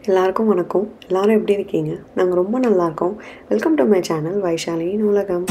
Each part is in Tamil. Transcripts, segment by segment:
எல்லாருக்கும் வணக்கம் எல்லாரும் எப்படி இருக்கீங்க நாங்கள் ரொம்ப நல்லா இருக்கோம் welcome to my channel Vaishali நூலகம்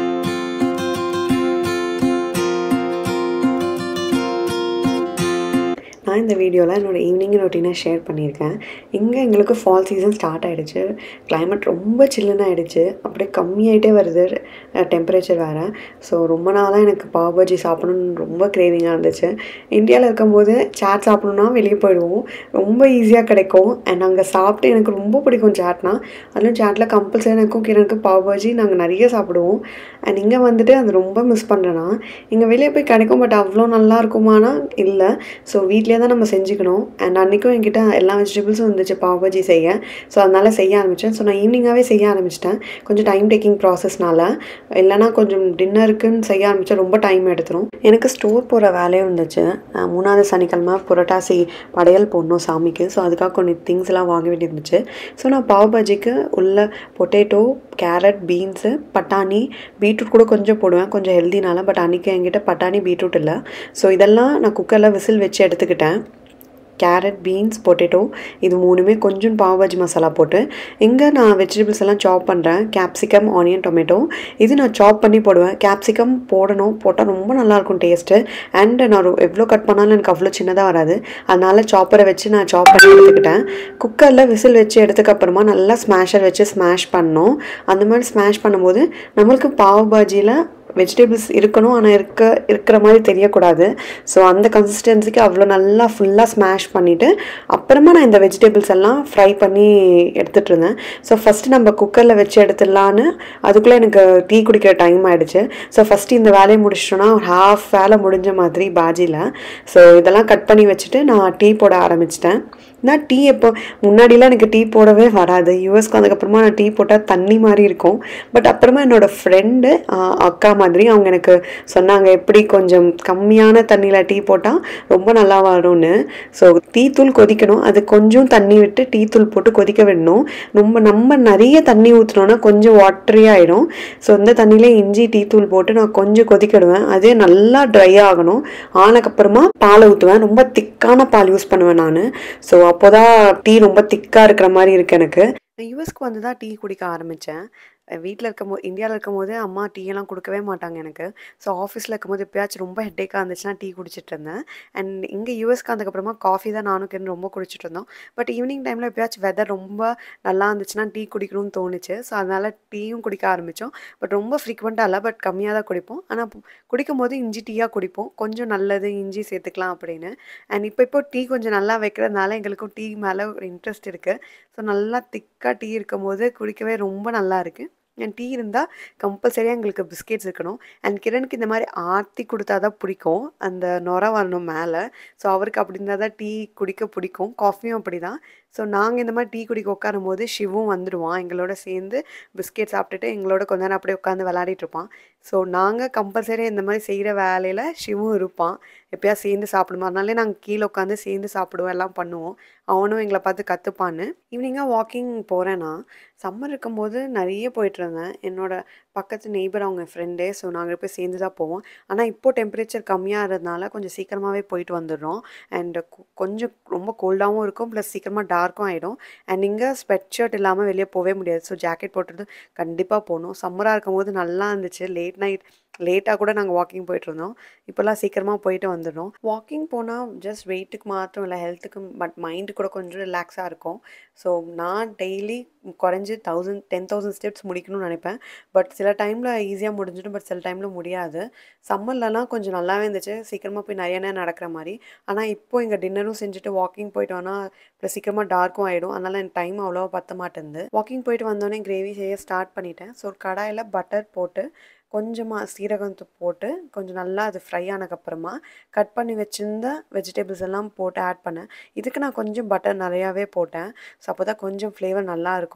நான் இந்த வீடியோவில் என்னோடய ஈவினிங் ரொட்டீனை ஷேர் பண்ணியிருக்கேன் இங்கே எங்களுக்கு ஃபால் சீசன் ஸ்டார்ட் ஆகிடுச்சு climate ரொம்ப சில்லுன்னு ஆகிடுச்சு அப்படியே கம்மியாயிட்டே வருது டெம்பரேச்சர் வேறு ஸோ ரொம்ப நாளாக எனக்கு பாவ் பஜ்ஜி சாப்பிடணும்னு ரொம்ப கிரேவிங்காக இருந்துச்சு இந்தியாவில் இருக்கும்போது சாட் சாப்பிடணுன்னா வெளியே போயிடுவோம் ரொம்ப ஈஸியாக கிடைக்கும் அண்ட் அங்கே சாப்பிட்டு எனக்கு ரொம்ப பிடிக்கும் சாட்னா அதிலும் சாட்டில் கம்பல்சரி எனக்கும் கிரணுக்கும் பாவ் பஜ்ஜி நாங்கள் நிறைய சாப்பிடுவோம் அண்ட் இங்கே வந்துட்டு அது ரொம்ப மிஸ் பண்ணுறேன்னா இங்கே வெளியே போய் கிடைக்கும் பட் அவ்வளோ நல்லா இருக்குமானா இல்லை ஸோ வீட்லேயே தான் நம்ம செஞ்சுக்கணும் அண்ட் அன்றைக்கும் என்கிட்ட எல்லா வெஜிடபிள்ஸும் இருந்துச்சு பாவ் பஜ்ஜி செய்ய ஸோ அதனால் செய்ய ஆரம்பித்தேன் ஸோ நான் ஈவினிங்காகவே செய்ய ஆரம்பிச்சிட்டேன் கொஞ்சம் டைம் டேக்கிங் ப்ராசஸ்னால இல்லைனா கொஞ்சம் டின்னருக்குன்னு செய்ய ஆரம்பித்தா ரொம்ப டைம் எடுத்துரும் எனக்கு ஸ்டோர் போகிற வேலையும் இருந்துச்சு அஹ் மூணாவது சனிக்கிழமை புரட்டாசி படையல் போடணும் சாமிக்கு ஸோ அதுக்காக கொஞ்சம் திங்ஸ் எல்லாம் வாங்க வேண்டியிருந்துச்சு ஸோ நான் பாவ் பஜ்ஜிக்கு உள்ள பொட்டேட்டோ கேரட் பீன்ஸு பட்டாணி பீட்ரூட் கூட கொஞ்சம் போடுவேன் கொஞ்சம் ஹெல்தினால பட் அன்றைக்கி என்கிட்ட பட்டாணி பீட்ரூட் இல்லை ஸோ இதெல்லாம் நான் குக்கரில் விசில் வச்சு எடுத்துக்கிட்டேன் கேரட் பீன்ஸ் பொட்டேட்டோ இது மூணுமே கொஞ்சம் பாவ் பஜ்ஜி மசாலா போட்டு இங்கே நான் வெஜிடபிள்ஸ் எல்லாம் சாப் பண்ணுறேன் கேப்சிகம் ஆனியன் டொமேட்டோ இது நான் சாப் பண்ணி போடுவேன் கேப்சிகம் போடணும் போட்டால் ரொம்ப நல்லாயிருக்கும் டேஸ்ட்டு அண்ட் நான் ரொ- எவ்வளோ கட் பண்ணாலும் எனக்கு அவ்வளோ சின்னதாக வராது அதனால் சாப்பரை வச்சு நான் சாப் பண்ணி எடுத்துக்கிட்டேன் குக்கரில் விசில் வச்சு எடுத்துக்கப்புறமா நல்லா ஸ்மாஷர் வச்சு ஸ்மாஷ் பண்ணோம் அந்த மாதிரி ஸ்மாஷ் பண்ணும்போது நம்மளுக்கு பாவ் பாஜியில் வெஜிடபிள்ஸ் இருக்கணும் ஆனால் இருக்க இருக்கிற மாதிரி தெரியக்கூடாது ஸோ அந்த கன்சிஸ்டன்சிக்கு அவ்வளோ நல்லா ஃபுல்லாக ஸ்மாஷ் பண்ணிவிட்டு அப்புறமா நான் இந்த வெஜிடபிள்ஸ் எல்லாம் ஃப்ரை பண்ணி எடுத்துகிட்டு இருந்தேன் ஸோ ஃபஸ்ட்டு நம்ம குக்கரில் வச்சு எடுத்துடலான்னு அதுக்குள்ளே எனக்கு டீ குடிக்கிற டைம் ஆயிடுச்சு ஸோ ஃபஸ்ட்டு இந்த வேலையை முடிச்சிட்டோன்னா ஒரு ஹாஃப் வேலை முடிஞ்ச மாதிரி பாஜியில் ஸோ இதெல்லாம் கட் பண்ணி வச்சுட்டு நான் டீ போட ஆரம்பிச்சிட்டேன் நான் டீ எப்போ முன்னாடிலாம் எனக்கு டீ போடவே வராது யூஎஸ்க்கு வந்ததுக்கப்புறமா நான் டீ போட்டால் தண்ணி மாதிரி இருக்கும் பட் அப்புறமா என்னோடய ஃப்ரெண்டு அக்கா மாதிரி அவங்க எனக்கு சொன்னாங்க எப்படி கொஞ்சம் கம்மியான தண்ணியில் டீ போட்டால் ரொம்ப நல்லா வரும்னு ஸோ டீ தூள் கொதிக்கணும் அது கொஞ்சம் தண்ணி விட்டு டீ தூள் போட்டு கொதிக்க விடணும் ரொம்ப நம்ம நிறைய தண்ணி ஊற்றினோன்னா கொஞ்சம் வாட்டரி ஆகிடும் ஸோ இந்த தண்ணியில இஞ்சி டீ தூள் போட்டு நான் கொஞ்சம் கொதிக்கிடுவேன் அதே நல்லா ட்ரை ஆகணும் ஆனதுக்கப்புறமா பாலை ஊற்றுவேன் ரொம்ப திக்கான பால் யூஸ் பண்ணுவேன் நான் ஸோ அப்போதான் டீ ரொம்ப திக்காக இருக்கிற மாதிரி இருக்கு எனக்கு நான் யூஎஸ்க்கு வந்து தான் டீ குடிக்க ஆரம்பித்தேன் வீட்டில் இருக்கும்போது இந்தியாவில் இருக்கும்போது அம்மா டீ எல்லாம் கொடுக்கவே மாட்டாங்க எனக்கு ஸோ ஆஃபீஸில் இருக்கும்போது எப்பயாச்சும் ரொம்ப ஹெட்டேக்காக இருந்துச்சுன்னா டீ குடிச்சிட்டு இருந்தேன் அண்ட் இங்கே யூஎஸ்க்கு வந்ததுக்கப்புறமா காஃபி தான் நானும் கிரண் ரொம்ப குடிச்சிட்டு இருந்தோம் பட் ஈவினிங் டைமில் எப்பயாச்சும் வெதர் ரொம்ப நல்லா இருந்துச்சுன்னா டீ குடிக்கணும்னு தோணுச்சு ஸோ அதனால் டீயும் குடிக்க ஆரம்பித்தோம் பட் ரொம்ப ஃப்ரீக்வெண்ட்டாக இல்லை பட் கம்மியாக தான் குடிப்போம் ஆனால் குடிக்கும் போது இஞ்சி டீயாக குடிப்போம் கொஞ்சம் நல்லது இஞ்சி சேர்த்துக்கலாம் அப்படின்னு அண்ட் இப்போ இப்போ டீ கொஞ்சம் நல்லா வைக்கிறதுனால எங்களுக்கும் டீ மேலே ஒரு இன்ட்ரெஸ்ட் இருக்குது ஸோ நல்லா திக்காக டீ இருக்கும் போது குடிக்கவே ரொம்ப நல்லா இருக்குது அண்ட் டீ இருந்தால் கம்பல்சரியாக எங்களுக்கு பிஸ்கெட்ஸ் இருக்கணும் அண்ட் கிரணுக்கு இந்த மாதிரி ஆர்த்தி கொடுத்தா தான் பிடிக்கும் அந்த நுர வரணும் மேலே ஸோ அவருக்கு அப்படி இருந்தால் தான் டீ குடிக்க பிடிக்கும் காஃபியும் அப்படி தான் ஸோ நாங்கள் இந்த மாதிரி டீ குடிக்க உட்காரும் போது சிவும் வந்துடுவான் எங்களோட சேர்ந்து பிஸ்கெட் சாப்பிட்டுட்டு எங்களோட கொஞ்ச நேரம் அப்படியே உட்காந்து விளையாடிட்டு இருப்பான் ஸோ நாங்கள் கம்பல்சரியாக இந்த மாதிரி செய்கிற வேலையில் சிவும் இருப்பான் எப்பயா சேர்ந்து சாப்பிடுவோம் அதனாலே நாங்கள் கீழே உட்காந்து சேர்ந்து சாப்பிடுவோம் எல்லாம் பண்ணுவோம் அவனும் எங்களை பார்த்து கற்றுப்பான்னு ஈவினிங்காக வாக்கிங் போகிறேன்னா சம்மர் இருக்கும்போது நிறைய போயிட்டு இருந்தேன் என்னோட பக்கத்து நெய்பர் அவங்க ஃப்ரெண்டே ஸோ நாங்கள் போய் சேர்ந்து தான் போவோம் ஆனால் இப்போது டெம்பரேச்சர் கம்மியாக இருந்ததுனால கொஞ்சம் சீக்கிரமாகவே போயிட்டு வந்துடுறோம் அண்ட் கொஞ்சம் ரொம்ப கோல்டாகவும் இருக்கும் ப்ளஸ் சீக்கிரமாக டார்க்கும் ஆகிடும் அண்ட் இங்கே ஸ்வெட் ஷர்ட் இல்லாமல் வெளியே போகவே முடியாது ஸோ ஜாக்கெட் போட்டுட்டு கண்டிப்பாக போகணும் சம்மராக இருக்கும்போது நல்லா இருந்துச்சு லேட் நைட் லேட்டாக கூட நாங்கள் வாக்கிங் போயிட்டு இருந்தோம் இப்போல்லாம் சீக்கிரமாக போயிட்டு வந்துடுறோம் வாக்கிங் போனால் ஜஸ்ட் வெயிட்டுக்கு மாத்திரம் இல்லை ஹெல்த்துக்கு பட் மைண்டு கூட கொஞ்சம் ரிலாக்ஸாக இருக்கும் ஸோ நான் டெய்லி குறைஞ்சி தௌசண்ட் டென் தௌசண்ட் ஸ்டெப்ஸ் முடிக்கணும்னு நினைப்பேன் பட் சில டைமில் ஈஸியாக முடிஞ்சிடும் பட் சில டைமில் முடியாது சம்மர்லலாம் கொஞ்சம் நல்லாவே இருந்துச்சு சீக்கிரமாக போய் நிறைய நேரம் நடக்கிற மாதிரி ஆனால் இப்போ இங்கே டின்னரும் செஞ்சுட்டு வாக்கிங் போயிட்டு வந்தால் ப்ளஸ் சீக்கிரமாக டார்க்கும் ஆகிடும் அதனால் எனக்கு டைம் அவ்வளோவா பத்த மாட்டேங்குது வாக்கிங் போயிட்டு வந்தோடனே கிரேவி செய்ய ஸ்டார்ட் பண்ணிட்டேன் ஸோ கடாயில் பட்டர் போட்டு கொஞ்சமாக சீரகம் தூள் போட்டு கொஞ்சம் நல்லா அது ஃப்ரை ஆனதுக்கப்புறமா கட் பண்ணி வச்சிருந்த வெஜிடபிள்ஸ் எல்லாம் போட்டு ஆட் பண்ணேன் இதுக்கு நான் கொஞ்சம் பட்டர் நிறையாவே போட்டேன் ஸோ அப்போ தான் கொஞ்சம் ஃப்ளேவர் நல்லா இருக்கும்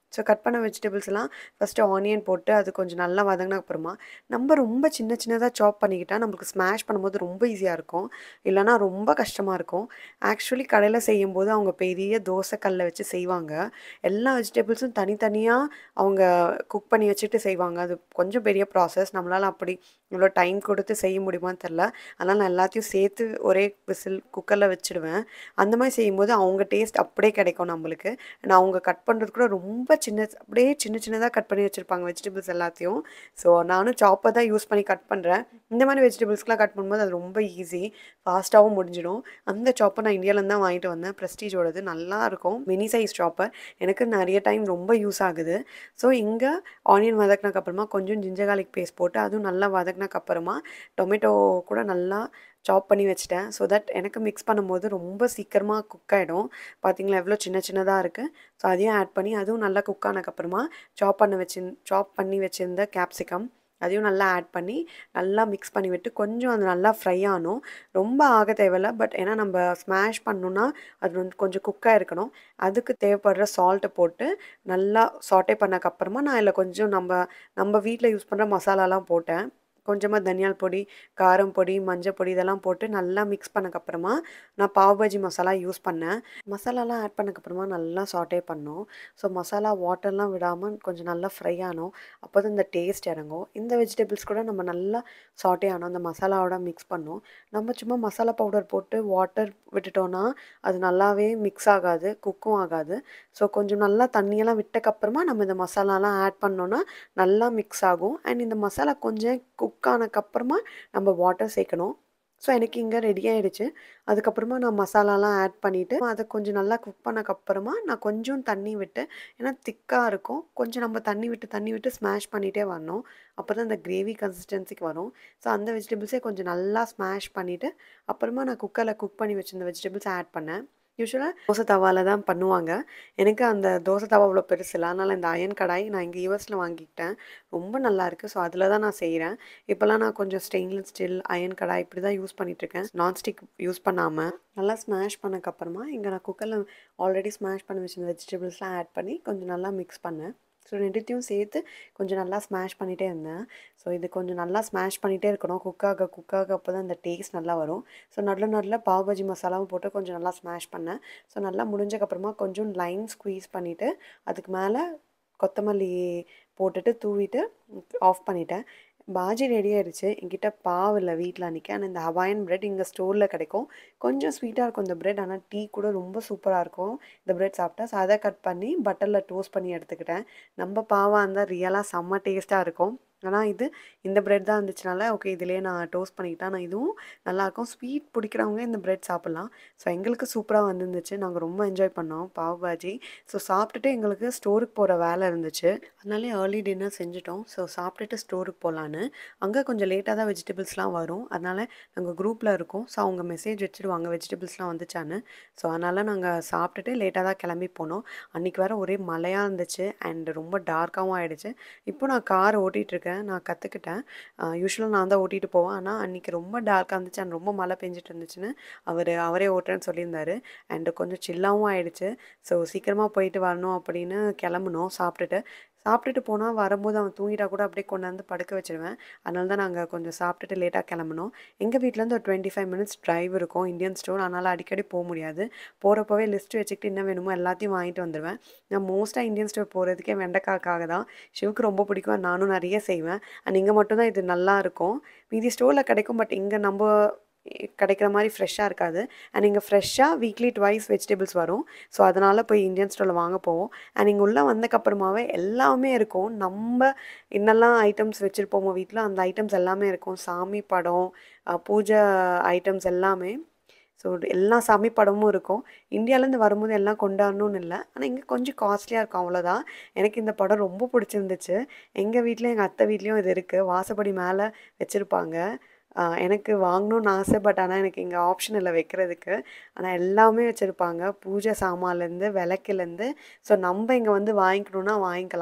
ஸோ கட் பண்ண வெஜிடபிள்ஸ்லாம் ஃபஸ்ட்டு ஆனியன் போட்டு அது கொஞ்சம் நல்லா வதங்கின அப்புறமா நம்ம ரொம்ப சின்ன சின்னதாக சாப் பண்ணிக்கிட்டால் நம்மளுக்கு ஸ்மாஷ் பண்ணும்போது ரொம்ப ஈஸியாக இருக்கும் இல்லைனா ரொம்ப கஷ்டமாக இருக்கும் ஆக்சுவலி கடையில் செய்யும்போது அவங்க பெரிய தோசை கல்லை வச்சு செய்வாங்க எல்லா வெஜிடபிள்ஸும் தனித்தனியாக அவங்க குக் பண்ணி வச்சுட்டு செய்வாங்க அது கொஞ்சம் பெரிய ப்ராசஸ் நம்மளால் அப்படி இவ்வளோ டைம் கொடுத்து செய்ய முடியுமான்னு தெரில அதனால் நான் எல்லாத்தையும் சேர்த்து ஒரே விசில் குக்கரில் வச்சுடுவேன் அந்த மாதிரி செய்யும்போது அவங்க டேஸ்ட் அப்படியே கிடைக்கும் நம்மளுக்கு நான் அவங்க கட் பண்ணுறது கூட ரொம்ப சின்ன அப்படியே சின்ன சின்னதாக கட் பண்ணி வச்சுருப்பாங்க வெஜிடபிள்ஸ் எல்லாத்தையும் ஸோ நானும் சாப்பை தான் யூஸ் பண்ணி கட் பண்ணுறேன் இந்த மாதிரி வெஜிடபிள்ஸ்க்குலாம் கட் பண்ணும்போது அது ரொம்ப ஈஸி ஃபாஸ்ட்டாகவும் முடிஞ்சிடும் அந்த சாப்பை நான் இந்தியாவிலேருந்து தான் வாங்கிட்டு வந்தேன் ப்ரெஸ்டீஜோடது நல்லா இருக்கும் மினி சைஸ் சாப்பர் எனக்கு நிறைய டைம் ரொம்ப யூஸ் ஆகுது ஸோ இங்கே ஆனியன் வதக்கினக்கு அப்புறமா கொஞ்சம் ஜிஞ்சர் garlic பேஸ்ட் போட்டு அதுவும் நல்லா வதக்கினக்கு அப்புறமா டொமேட்டோ கூட நல்லா சாப் பண்ணி வச்சுட்டேன் ஸோ தட் எனக்கு மிக்ஸ் பண்ணும்போது ரொம்ப சீக்கிரமாக குக் ஆகிடும் பார்த்தீங்களா எவ்வளோ சின்ன சின்னதாக இருக்குது ஸோ அதையும் ஆட் பண்ணி அதுவும் நல்லா குக் ஆனதுக்கப்புறமா சாப் பண்ண வச்சு சாப் பண்ணி வச்சுருந்த கேப்சிகம் அதையும் நல்லா ஆட் பண்ணி நல்லா மிக்ஸ் பண்ணி விட்டு கொஞ்சம் அது நல்லா ஃப்ரை ஆகணும் ரொம்ப ஆக தேவையில்ல பட் ஏன்னா நம்ம ஸ்மாஷ் பண்ணணுன்னா அது வந்து கொஞ்சம் குக்காக இருக்கணும் அதுக்கு தேவைப்படுற சால்ட்டை போட்டு நல்லா சாட்டே பண்ணக்கப்புறமா நான் இதில் கொஞ்சம் நம்ம நம்ம வீட்டில் யூஸ் பண்ணுற மசாலாலாம் போட்டேன் கொஞ்சமாக தனியால் பொடி காரம் பொடி மஞ்சள் பொடி இதெல்லாம் போட்டு நல்லா மிக்ஸ் பண்ணக்கப்புறமா நான் பாவ் பாஜி மசாலா யூஸ் பண்ணேன் மசாலாலாம் ஆட் பண்ணக்கப்புறமா நல்லா சாட்டே பண்ணோம் ஸோ மசாலா வாட்டர்லாம் விடாமல் கொஞ்சம் நல்லா ஃப்ரை ஆனோம் அப்போ தான் இந்த டேஸ்ட் இறங்கும் இந்த வெஜிடபிள்ஸ் கூட நம்ம நல்லா சாட்டே ஆனோம் அந்த மசாலாவோட மிக்ஸ் பண்ணோம் நம்ம சும்மா மசாலா பவுடர் போட்டு வாட்டர் விட்டுட்டோன்னா அது நல்லாவே மிக்ஸ் ஆகாது குக்கும் ஆகாது ஸோ கொஞ்சம் நல்லா தண்ணியெல்லாம் விட்டக்கப்புறமா நம்ம இந்த மசாலாலாம் ஆட் பண்ணோன்னா நல்லா மிக்ஸ் ஆகும் அண்ட் இந்த மசாலா கொஞ்சம் குக் ஆனக்கப்புறமா நம்ம வாட்டர் சேர்க்கணும் ஸோ எனக்கு இங்கே ரெடி ஆகிடுச்சு அதுக்கப்புறமா நான் மசாலாலாம் ஆட் பண்ணிவிட்டு அதை கொஞ்சம் நல்லா குக் பண்ணக்கப்புறமா நான் கொஞ்சம் தண்ணி விட்டு ஏன்னா திக்காக இருக்கும் கொஞ்சம் நம்ம தண்ணி விட்டு தண்ணி விட்டு ஸ்மாஷ் பண்ணிகிட்டே வரணும் அப்போ தான் அந்த கிரேவி கன்சிஸ்டன்சிக்கு வரும் ஸோ அந்த வெஜிடபிள்ஸே கொஞ்சம் நல்லா ஸ்மாஷ் பண்ணிவிட்டு அப்புறமா நான் குக்கரில் குக் பண்ணி வச்சிருந்த வெஜிடபிள்ஸ் ஆட் பண்ணேன் யூஸ்வலாக தோசை தவாவில் தான் பண்ணுவாங்க எனக்கு அந்த தோசை தவா அவ்வளோ பெருசு இல்லை அதனால் இந்த அயன் கடாய் நான் இங்கே யூஎஸில் வாங்கிக்கிட்டேன் ரொம்ப நல்லா இருக்குது ஸோ அதில் தான் நான் செய்கிறேன் இப்போல்லாம் நான் கொஞ்சம் ஸ்டெயின்லெஸ் ஸ்டீல் அயன் கடாய் இப்படி தான் யூஸ் பண்ணிகிட்ருக்கேன் நான்ஸ்டிக் யூஸ் பண்ணாமல் நல்லா ஸ்மாஷ் பண்ணக்கப்புறமா இங்கே நான் குக்கரில் ஆல்ரெடி ஸ்மாஷ் பண்ணி வச்சிருந்த வெஜிடபிள்ஸ்லாம் ஆட் பண்ணி கொஞ்சம் நல்லா மிக்ஸ் பண்ணேன் ஸோ ரெண்டுத்தையும் சேர்த்து கொஞ்சம் நல்லா ஸ்மாஷ் பண்ணிகிட்டே இருந்தேன் ஸோ இது கொஞ்சம் நல்லா ஸ்மாஷ் பண்ணிகிட்டே இருக்கணும் குக்காக குக்காக அப்போ தான் அந்த டேஸ்ட் நல்லா வரும் ஸோ நடுவில் நடுவில் பாவ் பாஜி மசாலாவும் போட்டு கொஞ்சம் நல்லா ஸ்மாஷ் பண்ணேன் ஸோ நல்லா முடிஞ்சக்கப்புறமா கொஞ்சம் லைம் ஸ்குவீஸ் பண்ணிவிட்டு அதுக்கு மேலே கொத்தமல்லி போட்டுட்டு தூவிட்டு ஆஃப் பண்ணிட்டேன் பாஜி ரெடி ஆயிடுச்சு என்கிட்ட பாவு இல்லை வீட்டில் அன்றைக்கி ஆனால் இந்த ஹவாயன் பிரெட் இங்கே ஸ்டோரில் கிடைக்கும் கொஞ்சம் ஸ்வீட்டாக இருக்கும் இந்த பிரெட் ஆனால் டீ கூட ரொம்ப சூப்பராக இருக்கும் இந்த பிரெட் சாப்பிட்டா ஸோ அதை கட் பண்ணி பட்டரில் டோஸ்ட் பண்ணி எடுத்துக்கிட்டேன் நம்ம பாவாக இருந்தால் ரியலாக செம்ம டேஸ்ட்டாக இருக்கும் ஆனால் இது இந்த பிரெட் தான் இருந்துச்சுனால ஓகே இதிலே நான் டோஸ்ட் பண்ணிக்கிட்டேன் ஆனால் இதுவும் நல்லாயிருக்கும் ஸ்வீட் பிடிக்கிறவங்க இந்த பிரெட் சாப்பிட்லாம் ஸோ எங்களுக்கு சூப்பராக வந்துருந்துச்சு நாங்கள் ரொம்ப என்ஜாய் பண்ணோம் பாவ் பாஜி ஸோ சாப்பிட்டுட்டு எங்களுக்கு ஸ்டோருக்கு போகிற வேலை இருந்துச்சு அதனாலே ஏர்லி டின்னர் செஞ்சுட்டோம் ஸோ சாப்பிட்டுட்டு ஸ்டோருக்கு போகலான்னு அங்கே கொஞ்சம் லேட்டாக தான் வெஜிடபிள்ஸ்லாம் வரும் அதனால் நாங்கள் குரூப்பில் இருக்கோம் ஸோ அவங்க மெசேஜ் வச்சுடுவாங்க வெஜிடபிள்ஸ்லாம் வந்துச்சான்னு ஸோ அதனால் நாங்கள் சாப்பிட்டுட்டு லேட்டாக தான் கிளம்பி போனோம் அன்றைக்கி வேறு ஒரே மழையாக இருந்துச்சு அண்ட் ரொம்ப டார்க்காகவும் ஆகிடுச்சு இப்போ நான் கார் ஓட்டிகிட்ருக்கேன் நான் கற்றுக்கிட்டேன் யூஸ்வலாக நான் தான் ஓட்டிகிட்டு போவேன் ஆனால் அன்றைக்கி ரொம்ப டார்க்காக இருந்துச்சு அண்ட் ரொம்ப மழை பெஞ்சிட்டு இருந்துச்சுன்னு அவர் அவரே ஓட்டுறேன்னு சொல்லியிருந்தாரு அண்டு கொஞ்சம் சில்லாகவும் ஆயிடுச்சு ஸோ சீக்கிரமாக போயிட்டு வரணும் அப்படின்னு கிளம்புனோம் சாப்பிட்டுட்டு சாப்பிட்டுட்டு போனால் வரும்போது அவன் தூங்கிட்டா கூட அப்படியே கொண்டாந்து படுக்க வச்சிருவேன் அதனால தான் நாங்கள் கொஞ்சம் சாப்பிட்டுட்டு லேட்டாக கிளம்புனோம் எங்கள் வீட்டிலேருந்து ஒரு டுவெண்ட்டி ஃபைவ் மினிட்ஸ் டிரைவ் இருக்கும் இந்தியன் ஸ்டோர் அதனால் அடிக்கடி போக முடியாது போகிறப்பவே லிஸ்ட் வச்சுக்கிட்டு என்ன வேணுமோ எல்லாத்தையும் வாங்கிட்டு வந்துடுவேன் நான் மோஸ்ட்டாக இந்தியன் ஸ்டோர் போகிறதுக்கே வெண்டைக்காக்காக தான் சிவுக்கு ரொம்ப பிடிக்கும் நானும் நிறைய செய்வேன் அண்ட் இங்கே மட்டும்தான் இது நல்லா இருக்கும் மீதி ஸ்டோரில் கிடைக்கும் பட் இங்கே நம்ம கிடைக்கிற மாதிரி ஃப்ரெஷ்ஷாக இருக்காது அண்ட் இங்கே ஃப்ரெஷ்ஷாக வீக்லி ட்வைஸ் வெஜிடபிள்ஸ் வரும் ஸோ அதனால் போய் இந்தியன் ஸ்டோரில் வாங்க போவோம் அண்ட் இங்கே உள்ளே வந்தக்கப்புறமாவே எல்லாமே இருக்கும் நம்ம என்னெல்லாம் ஐட்டம்ஸ் வச்சுருப்போமோ வீட்டில் அந்த ஐட்டம்ஸ் எல்லாமே இருக்கும் சாமி படம் அஹ், பூஜை ஐட்டம்ஸ் எல்லாமே ஸோ எல்லா சாமி படமும் இருக்கும் இந்தியாவிலேருந்து வரும்போது எல்லாம் கொண்டாடணும்னு இல்லை ஆனால் இங்கே கொஞ்சம் காஸ்ட்லியாக இருக்கும் அவ்வளோதான் எனக்கு இந்த படம் ரொம்ப பிடிச்சிருந்துச்சு எங்கள் வீட்லேயும் எங்கள் அத்தை வீட்லேயும் இது இருக்குது வாசப்படி மேலே வச்சுருப்பாங்க ஆஹ் எனக்கு வாங்கணும்னு ஆசை பட் ஆனால் எனக்கு இங்கே ஆப்ஷன் இல்லை வைக்கிறதுக்கு ஆனால் எல்லாமே வச்சுருப்பாங்க பூஜை சாமான்லேருந்து விளக்குலேருந்து ஸோ நம்ம இங்கே வந்து வாங்கிக்கணுன்னா வாங்கிக்கலாம்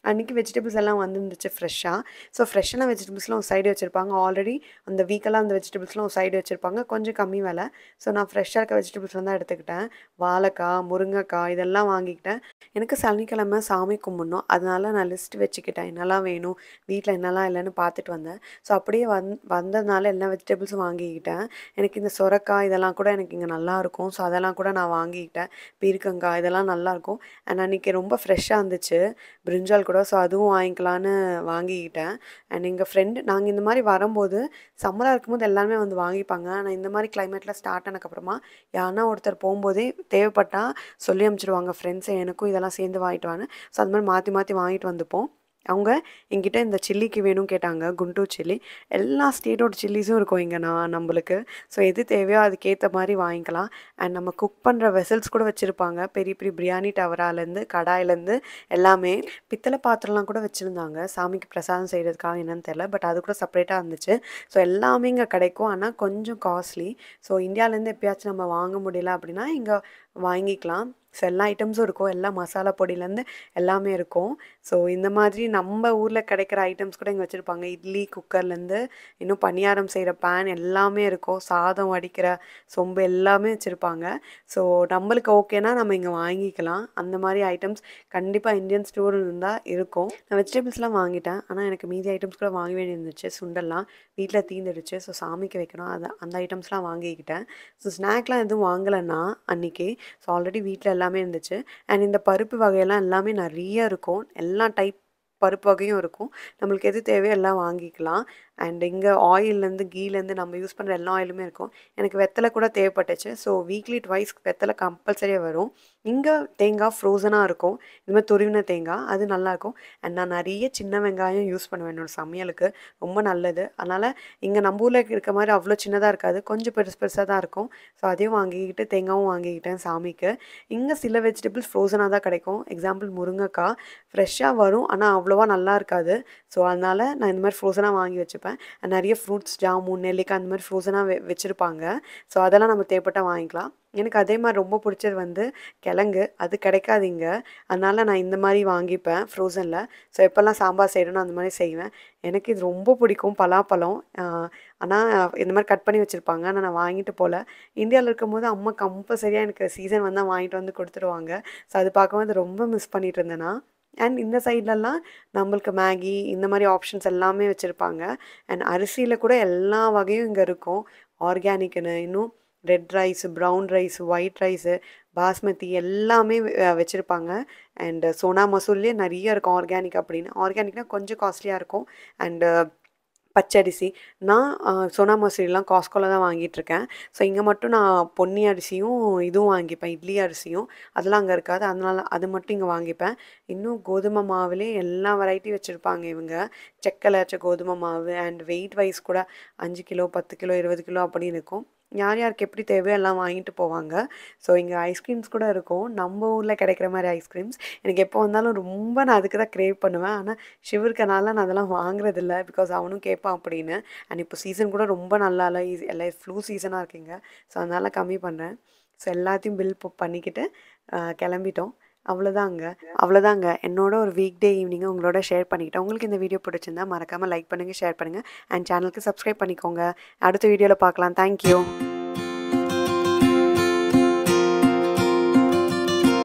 அன்றைக்கி வெஜிடபிள்ஸ் எல்லாம் வந்துருந்துச்சு ஃப்ரெஷ்ஷாக ஸோ ஃப்ரெஷ்ஷான வெஜிடபிள்ஸ்லாம் ஒரு சைடு வச்சுருப்பாங்க ஆல்ரெடி அந்த வீக்கெல்லாம் அந்த வெஜிடபிள்ஸ்லாம் ஒரு சைடு வச்சுருப்பாங்க கொஞ்சம் கம்மி விலை ஸோ நான் ஃப்ரெஷ்ஷாக இருக்க வெஜிடபிள்ஸ் தான் எடுத்துக்கிட்டேன் வாழைக்காய் முருங்கைக்காய் இதெல்லாம் வாங்கிக்கிட்டேன் எனக்கு சனிக்கிழமை சாமி கும்பிட்ணும் அதனால நான் லிஸ்ட் வச்சுக்கிட்டேன் என்னெல்லாம் வேணும் வீட்டில் என்னெல்லாம் இல்லைன்னு பார்த்துட்டு வந்தேன் ஸோ அப்படியே வந் வந்ததுனால எல்லா வெஜிடபிள்ஸும் வாங்கிக்கிட்டேன் எனக்கு இந்த சொரக்காய் இதெல்லாம் கூட எனக்கு இங்கே நல்லாயிருக்கும் ஸோ அதெல்லாம் கூட நான் வாங்கிக்கிட்டேன் பீர்க்கங்காய் இதெல்லாம் நல்லாயிருக்கும் அண்ட் அன்றைக்கி ரொம்ப ஃப்ரெஷ்ஷாக இருந்துச்சு பிரிஞ்சால் கூட ஸோ அதுவும் வாங்கிக்கலான்னு வாங்கிக்கிட்டேன் அண்ட் எங்கள் ஃப்ரெண்டு நாங்கள் இந்த மாதிரி வரும்போது சம்மராக இருக்கும்போது எல்லாருமே வந்து வாங்கிப்பாங்க ஆனால் இந்த மாதிரி கிளைமேட்டில் ஸ்டார்ட் ஆனதுக்கப்புறமா யாருன்னா ஒருத்தர் போகும்போதே தேவைப்பட்டால் சொல்லி அனுப்பிச்சிடுவாங்க ஃப்ரெண்ட்ஸை எனக்கும் இதெல்லாம் சேர்ந்து வாங்கிட்டு வாங்க ஸோ அது மாதிரி மாற்றி மாற்றி வாங்கிட்டு வந்துப்போம் அவங்க என்கிட்ட இந்த சில்லிக்கு வேணும் கேட்டாங்க குண்டூர் சில்லி எல்லா ஸ்டேட்டோட சில்லிஸும் இருக்கும் இங்கே நான் நம்மளுக்கு ஸோ எது தேவையோ அதுக்கேற்ற மாதிரி வாங்கிக்கலாம் அண்ட் நம்ம குக் பண்ணுற வெசல்ஸ் கூட வச்சுருப்பாங்க பெரிய பெரிய பிரியாணி டவராலேருந்து கடாயிலேருந்து எல்லாமே பித்தளை பாத்திரம்லாம் கூட வச்சுருந்தாங்க சாமிக்கு பிரசாதம் செய்கிறதுக்காக என்னன்னு தெரில பட் அது கூட செப்பரேட்டாக இருந்துச்சு ஸோ எல்லாமே இங்கே கிடைக்கும் ஆனால் கொஞ்சம் காஸ்ட்லி ஸோ இந்தியாவிலேருந்து எப்பயாச்சும் நம்ம வாங்க முடியல அப்படின்னா இங்கே வாங்கிக்கலாம் ஸோ எல்லா ஐட்டம்ஸும் இருக்கும் எல்லா மசாலா பொடியிலேருந்து எல்லாமே இருக்கும் ஸோ இந்த மாதிரி நம்ம ஊரில் கிடைக்கிற ஐட்டம்ஸ் கூட இங்கே வச்சுருப்பாங்க இட்லி குக்கர்லேருந்து இன்னும் பணியாரம் செய்கிற பேன் எல்லாமே இருக்கும் சாதம் வடிக்கிற சொம்பு எல்லாமே வச்சுருப்பாங்க ஸோ நம்மளுக்கு ஓகேனா நம்ம இங்கே வாங்கிக்கலாம் அந்த மாதிரி ஐட்டம்ஸ் கண்டிப்பாக இந்தியன் ஸ்டோர் இருந்தால் இருக்கும் நான் வெஜிடபிள்ஸ்லாம் வாங்கிட்டேன் ஆனால் எனக்கு மீதி ஐட்டம்ஸ் கூட வாங்க வேண்டியிருந்துச்சு சுண்டெல்லாம் வீட்டில் தீந்துடுச்சு ஸோ சாமிக்கு வைக்கணும் அதை அந்த ஐட்டம்ஸ்லாம் வாங்கிக்கிட்டேன் ஸோ ஸ்நாக்லாம் எதுவும் வாங்கலைன்னா அன்றைக்கி ஸோ ஆல்ரெடி வீட்டில் எல்லாமே இருந்துச்சு அண்ட் இந்த பருப்பு வகையெல்லாம் எல்லாமே நிறைய இருக்கும் எல்லா டைப் பருப்பு வகையும் இருக்கும் நம்மளுக்கு எது தேவையோ எல்லாம் வாங்கிக்கலாம் அண்ட் இங்கே ஆயில்லேருந்து கீலேருந்து நம்ம யூஸ் பண்ணுற எல்லா ஆயிலுமே இருக்கும் எனக்கு வெத்தலை கூட தேவைப்பட்டுச்சு ஸோ வீக்லி ட்வைஸ் வெத்தலை கம்பல்சரியாக வரும் இங்கே தேங்காய் ஃப்ரோசனாக இருக்கும் இது மாதிரி துருவின தேங்காய் அது நல்லாயிருக்கும் அண்ட் நான் நிறைய சின்ன வெங்காயம் யூஸ் பண்ணுவேன் என்னோடய சமையலுக்கு ரொம்ப நல்லது அதனால் இங்கே நம்ம ஊரில் இருக்க மாதிரி அவ்வளோ சின்னதாக இருக்காது கொஞ்சம் பெருசு பெருசாக தான் இருக்கும் ஸோ அதையும் வாங்கிக்கிட்டு தேங்காயும் வாங்கிக்கிட்டேன் சாமிக்கு இங்கே சில வெஜிடபிள்ஸ் ஃப்ரோசனாக தான் கிடைக்கும் எக்ஸாம்பிள் முருங்கைக்காய் ஃப்ரெஷ்ஷாக வரும் ஆனால் அவ்வளோவா நல்லா இருக்காது ஸோ அதனால் நான் இந்த மாதிரி ஃப்ரோசனாக வாங்கி வச்சுப்பேன் நிறைய ஃப்ரூட்ஸ் ஜாமுன் நெல்லிக்காய் அந்த மாதிரி ஃப்ரோசனாக வெ வச்சுருப்பாங்க ஸோ அதெல்லாம் நம்ம தேவைப்பட்டால் வாங்கிக்கலாம் எனக்கு அதே மாதிரி ரொம்ப பிடிச்சது வந்து கிழங்கு அது கிடைக்காது இங்கே அதனால் நான் இந்த மாதிரி வாங்கிப்பேன் ஃப்ரோசனில் ஸோ எப்போல்லாம் சாம்பார் செய்யணும்னு அந்த மாதிரி செய்வேன் எனக்கு இது ரொம்ப பிடிக்கும் பலாப்பழம் ஆனால் இந்த மாதிரி கட் பண்ணி வச்சுருப்பாங்க ஆனால் நான் வாங்கிட்டு போகல இந்தியாவில் இருக்கும்போது அம்மா கம்பல்சரியாக எனக்கு சீசன் வந்தால் வாங்கிட்டு வந்து கொடுத்துருவாங்க ஸோ அது பார்க்கும்போது ரொம்ப மிஸ் பண்ணிட்டு இருந்தேன்னா அண்ட் இந்த சைட்லலாம் நம்மளுக்கு மேகி இந்த மாதிரி ஆப்ஷன்ஸ் எல்லாமே வச்சுருப்பாங்க அண்ட் அரிசியில் கூட எல்லா வகையும் இங்கே இருக்கும் ஆர்கானிக்னு இன்னும் red rice brown rice white rice basmati எல்லாமே வச்சுருப்பாங்க அண்டு சோனா மசூல்லே நிறைய இருக்கும் ஆர்கானிக் அப்படின்னு ஆர்கானிக்னால் கொஞ்சம் காஸ்ட்லியாக இருக்கும் அண்டு பச்சரிசி நான் சோனா மசூரிலாம் காஸ்கோவில் தான் வாங்கிட்டுருக்கேன் ஸோ இங்கே மட்டும் நான் பொன்னி அரிசியும் இதுவும் வாங்கிப்பேன் இட்லி அரிசியும் அதெல்லாம் அங்கே இருக்காது அதனால அது மட்டும் இங்கே வாங்கிப்பேன் இன்னும் கோதுமை மாவுலே எல்லா வெரைட்டி வச்சுருப்பாங்க இவங்க செக்கல அரைச்ச கோதுமை மாவு அண்ட் வெயிட் வைஸ் கூட அஞ்சு கிலோ பத்து கிலோ இருபது கிலோ அப்படின்னு இருக்கும் யார் யாருக்கு எப்படி தேவையோ எல்லாம் வாங்கிட்டு போவாங்க ஸோ இங்கே ஐஸ்கிரீம்ஸ் கூட இருக்கும் நம்ம ஊரில் கிடைக்கிற மாதிரி ஐஸ்கிரீம்ஸ் எனக்கு எப்போ வந்தாலும் ரொம்ப நான் அதுக்கு தான் க்ரேவ் பண்ணுவேன் ஆனால் ஷிவருக்கனால நான் அதெல்லாம் வாங்குறதில்ல பிகாஸ் அவனும் கேட்பான் அப்படின்னு அண்ட் இப்போ சீசன் கூட ரொம்ப நல்லா இல்லை எல்லாம் ஃப்ளூ சீசனாக இருக்குங்க ஸோ அதனால் கம்மி பண்ணுறேன் ஸோ எல்லாத்தையும் பில் பண்ணிக்கிட்டு கிளம்பிட்டோம் அவ்வளோதாங்க அவ்வளோதாங்க என்னோட ஒரு வீக் டே ஈவினிங்கை உங்களோட ஷேர் பண்ணிக்கிட்டேன் உங்களுக்கு இந்த வீடியோ பிடிச்சிருந்தா மறக்காமல் லைக் பண்ணுங்கள் ஷேர் பண்ணுங்கள் அண்ட் சேனலுக்கு சப்ஸ்கிரைப் பண்ணிக்கோங்க அடுத்த வீடியோவில் பார்க்கலாம் தேங்க்யூ